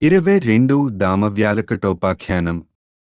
ఇరవై రెండు దామవ్యాలకటోపాఖ్యానం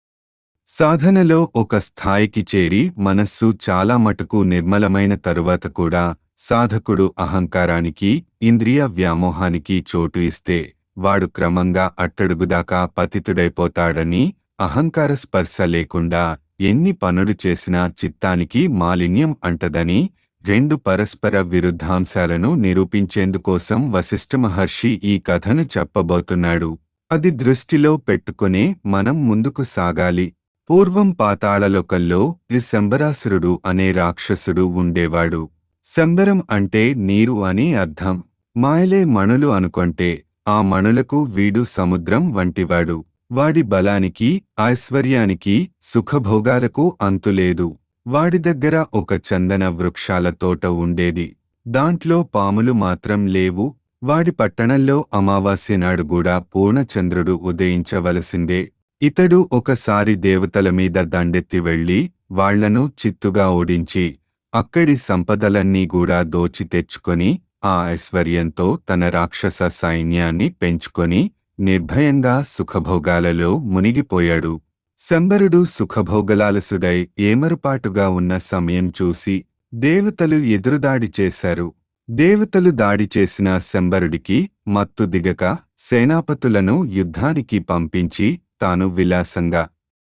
సాధనలో ఒక స్థాయికి చేరి మనస్సు చాలా మటుకు నిర్మలమైన తరువాత కూడా సాధకుడు అహంకారానికి ఇంద్రియ వ్యామోహానికి చోటు ఇస్తే వాడు క్రమంగా అట్టడుగుదాకా పతితుడైపోతాడని అహంకార స్పర్శ లేకుండా ఎన్ని పనులు చేసినా చిత్తానికి మాలిన్యం అంటదని రెండు పరస్పర విరుద్ధాంశాలను నిరూపించేందుకోసం వశిష్ఠ మహర్షి ఈ కథను చెప్పబోతున్నాడు అది దృష్టిలో పెట్టుకునే మనం ముందుకు సాగాలి పూర్వం పాతాళలోకంలో ఈ శంబరాసురుడు అనే రాక్షసుడు ఉండేవాడు శంబరం అంటే నీరు అని అర్థం మాయలే మణులు అనుకొంటే ఆ మణులకు వీడు సముద్రం వంటివాడు వాడి బలానికి ఐశ్వర్యానికి సుఖభోగాలకు అంతులేదు వాడి దగ్గర ఒక చందన వృక్షాల తోట ఉండేది దాంట్లో పాములు మాత్రం లేవు వాడి పట్టణంలో అమావాస్య నాడు కూడా పూర్ణచంద్రుడు ఉదయించవలసిందే ఇతడు ఒకసారి దేవతల మీద దండెత్తి వెళ్లి వాళ్లను చిత్తుగా ఓడించి అక్కడి సంపదలన్నీ కూడా దోచి తెచ్చుకొని ఆ ఐశ్వర్యంతో తన రాక్షస సైన్యాన్ని పెంచుకొని నిర్భయంగా సుఖభోగాలలో మునిగిపోయాడు శంబరుడు సుఖభోగలాలసుడై ఏమరుపాటుగా ఉన్న సమయం చూసి దేవతలు ఎదురుదాడి చేశారు దేవతలు దాడి చేసిన శంబరుడికి మత్తు దిగక సేనాపతులను యుద్ధానికి పంపించి తాను విలాసంగా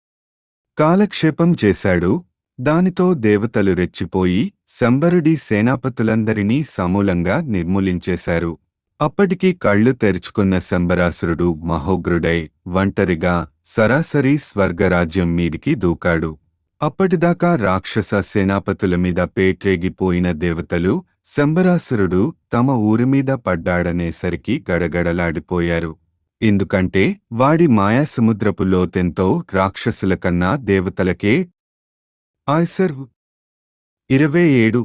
కాలక్షేపం చేశాడు దానితో దేవతలు రెచ్చిపోయి శంబరుడి సేనాపతులందరినీ సమూలంగా నిర్మూలించేశారు అప్పటికి కళ్ళు తెరుచుకున్న శంబరాసురుడు మహోగ్రుడై ఒంటరిగా సరాసరి స్వర్గరాజ్యం మీదికి దూకాడు అప్పటిదాకా రాక్షస సేనాపతుల మీద పేట్రేగిపోయిన దేవతలు శంబరాసురుడు తమ ఊరిమీద పడ్డాడనేసరికి గడగడలాడిపోయారు ఎందుకంటే వాడి మాయాసముద్రపు లోతెంతో రాక్షసుల కన్నా దేవతలకే ఆయ్సర్ ఇరవై ఏడు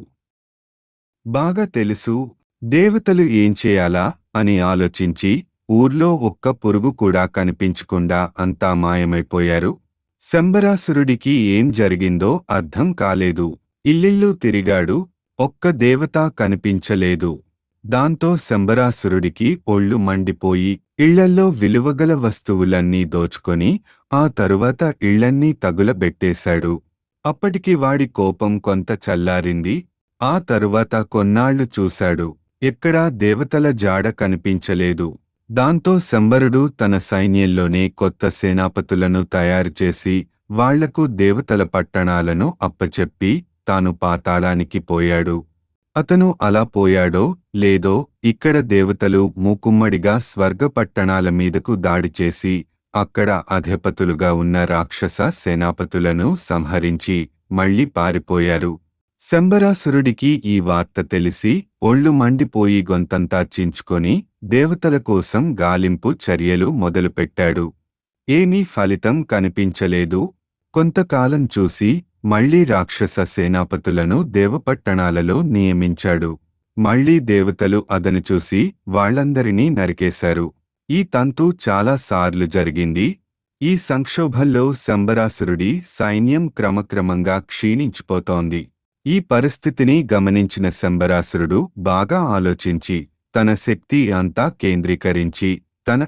బాగా తెలుసు దేవతలు ఏం చేయాలా అని ఆలోచించి ఊర్లో ఒక్క పురుగు కూడా కనిపించకుండా అంతా మాయమైపోయారు శంబరాసురుడికి ఏం జరిగిందో అర్థం కాలేదు ఇల్లిల్లు తిరిగాడు ఒక్క దేవత కనిపించలేదు దాంతో శంబరాసురుడికి ఒళ్ళు మండిపోయి ఇళ్లల్లో విలువగల వస్తువులన్నీ దోచుకొని ఆ తరువాత ఇళ్లన్నీ తగులబెట్టేశాడు అప్పటికి వాడి కోపం కొంత చల్లారింది ఆ తరువాత కొన్నాళ్లు చూశాడు ఎక్కడా దేవతల జాడ కనిపించలేదు దాంతో శంబరుడు తన సైన్యంలోనే కొత్త సేనాపతులను తయారుచేసి వాళ్లకు దేవతల పట్టణాలను అప్పచెప్పి తాను పాతాళానికి పోయాడు అతను అలా పోయాడో లేదో ఇక్కడ దేవతలు మూకుమ్మడిగా స్వర్గ పట్టణాల మీదకు దాడి చేసి అక్కడ అధిపతులుగా ఉన్న రాక్షస సేనాపతులను సంహరించి మళ్లీ పారిపోయారు శంబరాసురుడికి ఈ వార్త తెలిసి ఒళ్ళు మండిపోయి గొంతంతా చించుకొని దేవతల కోసం గాలింపు చర్యలు మొదలుపెట్టాడు ఏమీ ఫలితం కనిపించలేదు కొంతకాలం చూసి మళ్లీ రాక్షస సేనాపతులను దేవపట్టణాలలో నియమించాడు మళ్లీ దేవతలు అదను చూసి వాళ్లందరినీ నరికేశారు ఈ తంతు చాలా సార్లు జరిగింది ఈ సంక్షోభంలో శంబరాసురుడి సైన్యం క్రమక్రమంగా క్షీణించిపోతోంది ఈ పరిస్థితిని గమనించిన శంబరాసురుడు బాగా ఆలోచించి తన శక్తి అంతా కేంద్రీకరించి తన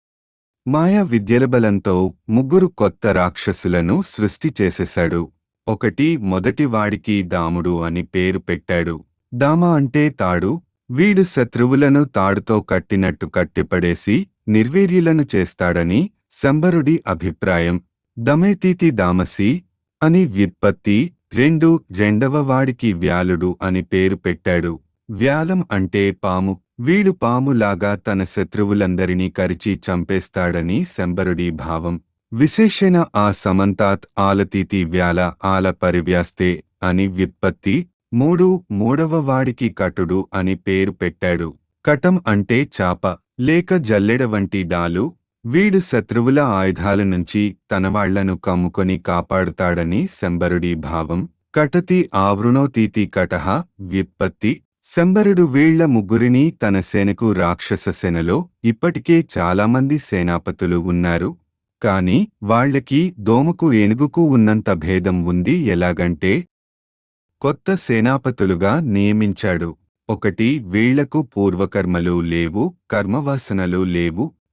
మాయా విద్యల బలంతో ముగ్గురు కొత్త రాక్షసులను సృష్టి చేసేశాడు ఒకటి మొదటి వాడికి దాముడు అని పేరు పెట్టాడు దామ అంటే తాడు వీడు శత్రువులను తాడుతో కట్టినట్టు కట్టిపడేసి నిర్వీర్యులను చేస్తాడని శంబరుడి అభిప్రాయం దమేతీతి దామసి అని వ్యుత్పత్తి రెండు రెండవ వాడికి వ్యాలుడు అని పేరు పెట్టాడు వ్యాలం అంటే పాము వీడు పాములాగా తన శత్రువులందరినీ కరిచి చంపేస్తాడని శంబరుడి భావం విశేషణ ఆ సమంతాత్ ఆలతీతి వ్యాల ఆల పరివ్యాస్తే అని వ్యుత్పత్తి మూడు మూడవ వాడికి కటుడు అని పేరు పెట్టాడు కటం అంటే చాప లేక జల్లెడ వంటి డాలు వీడు శత్రువుల ఆయుధాల నుంచి తన వాళ్లను కమ్ముకొని కాపాడుతాడని శంబరుడి భావం కటతి ఆవృణోతీతి కటహ వ్యుత్పత్తి శంబరుడు వీళ్ల ముగ్గురిని తన సేనకు రాక్షస సేనలో ఇప్పటికే చాలామంది సేనాపతులు ఉన్నారు కాని వాళ్లకి దోమకు ఏనుగుకు ఉన్నంత భేదం ఉంది ఎలాగంటే కొత్త సేనాపతులుగా నియమించాడు ఒకటి వీళ్లకు పూర్వకర్మలు లేవు కర్మవాసనలు లేవు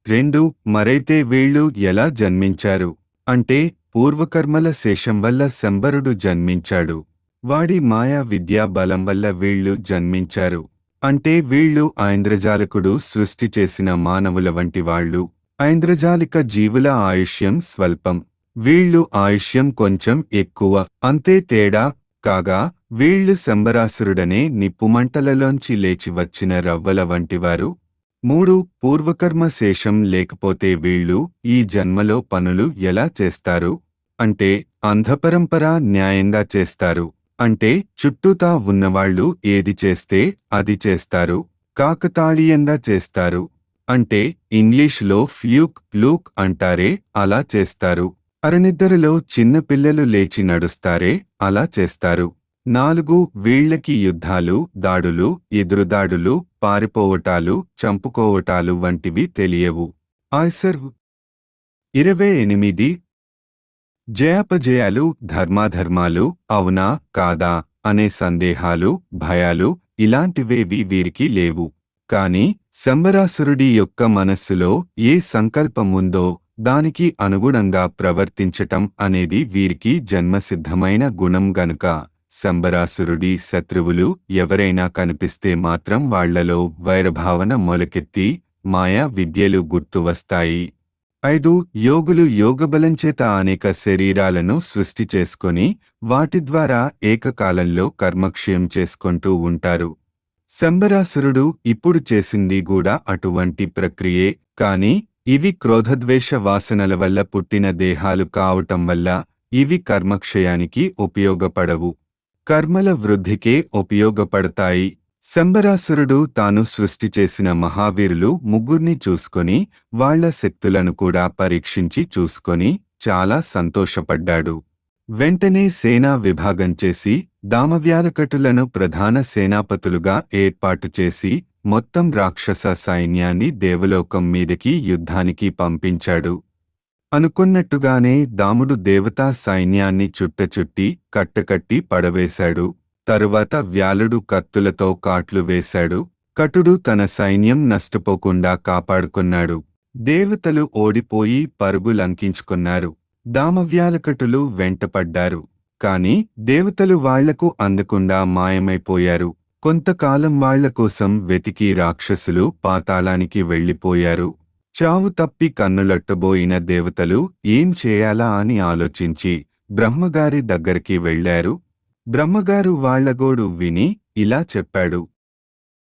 రెండు మరైతే వీళ్ళు ఎలా జన్మించారు అంటే పూర్వకర్మల శేషం వల్ల శంబరుడు జన్మించాడు వాడి మాయా విద్యా బలం వల్ల వీళ్ళు జన్మించారు అంటే వీళ్ళు ఐంద్రజాలకుడు సృష్టి చేసిన మానవుల వంటి వాళ్ళు ఐంద్రజాలిక జీవుల ఆయుష్యం స్వల్పం వీళ్ళు ఆయుష్యం కొంచెం ఎక్కువ అంతే తేడా కాగా వీళ్ళు శంబరాసురుడనే నిప్పుమంటలలోంచి లేచి వచ్చిన రవ్వల వంటివారు మూడు పూర్వకర్మ శేషం లేకపోతే వీళ్ళు ఈ జన్మలో పనులు ఎలా చేస్తారు అంటే అంధపరంపర న్యాయంగా చేస్తారు అంటే చుట్టూతా ఉన్నవాళ్ళు ఏది చేస్తే అది చేస్తారు కాకతాళీయంగా చేస్తారు అంటే ఇంగ్లీషులో ఫ్యూక్ ప్లూక్ అంటారే అలా చేస్తారు అరనిద్దరిలో చిన్న పిల్లలు లేచి నడుస్తారే అలా చేస్తారు నాలుగు వీళ్ళకి యుద్ధాలు దాడులు ఎదురుదాడులు పారిపోవటాలు చంపుకోవటాలు వంటివి తెలియవు ఆయ్సర్ ఇరవై ఎనిమిది జయాపజయాలు ధర్మాధర్మాలు అవునా కాదా అనే సందేహాలు భయాలు ఇలాంటివేవి వీరికి లేవు కాని శంబరాసురుడి యొక్క మనస్సులో ఏ సంకల్పముందో దానికి అనుగుణంగా ప్రవర్తించటం అనేది వీరికి జన్మసిద్ధమైన గుణం గనుక శంబరాసురుడి శత్రువులు ఎవరైనా కనిపిస్తే మాత్రం వాళ్లలో వైరభావన మొలకెత్తి మాయా విద్యలు గుర్తువస్తాయి ఐదు యోగులు యోగబలంచేత అనేక శరీరాలను సృష్టి చేసుకొని వాటి ద్వారా ఏకకాలంలో కర్మక్షయం చేసుకుంటూ ఉంటారు శంబరాసురుడు ఇప్పుడు చేసింది కూడా అటువంటి ప్రక్రియే కాని ఇవి క్రోధద్వేష వాసనల వల్ల పుట్టిన దేహాలు కావటం వల్ల ఇవి కర్మక్షయానికి ఉపయోగపడవు కర్మల వృద్ధికే ఉపయోగపడతాయి శంబరాసురుడు తాను సృష్టి చేసిన మహావీరులు ముగ్గుర్ని చూసుకొని వాళ్ల శక్తులను కూడా పరీక్షించి చూసుకొని చాలా సంతోషపడ్డాడు వెంటనే సేనా విభాగం చేసి దామవ్యాలకటులను ప్రధాన సేనాపతులుగా ఏర్పాటు చేసి మొత్తం రాక్షస సైన్యాన్ని దేవలోకం మీదకి యుద్ధానికి పంపించాడు అనుకున్నట్టుగానే దాముడు దేవతా సైన్యాన్ని చుట్టచుట్టి కట్టకట్టి పడవేశాడు తరువాత వ్యాలుడు కత్తులతో కాట్లు వేశాడు కటుడు తన సైన్యం నష్టపోకుండా కాపాడుకున్నాడు దేవతలు ఓడిపోయి పరుగు లంకించుకున్నారు దామవ్యాలకటులు వెంటపడ్డారు కాని దేవతలు వాళ్లకు అందకుండా మాయమైపోయారు కొంతకాలం వాళ్ల కోసం వెతికి రాక్షసులు పాతాళానికి వెళ్లిపోయారు చావు తప్పి కన్నులట్టబోయిన దేవతలు ఏం చేయాలా అని ఆలోచించి బ్రహ్మగారి దగ్గరికి వెళ్లారు బ్రహ్మగారు వాళ్లగోడు విని ఇలా చెప్పాడు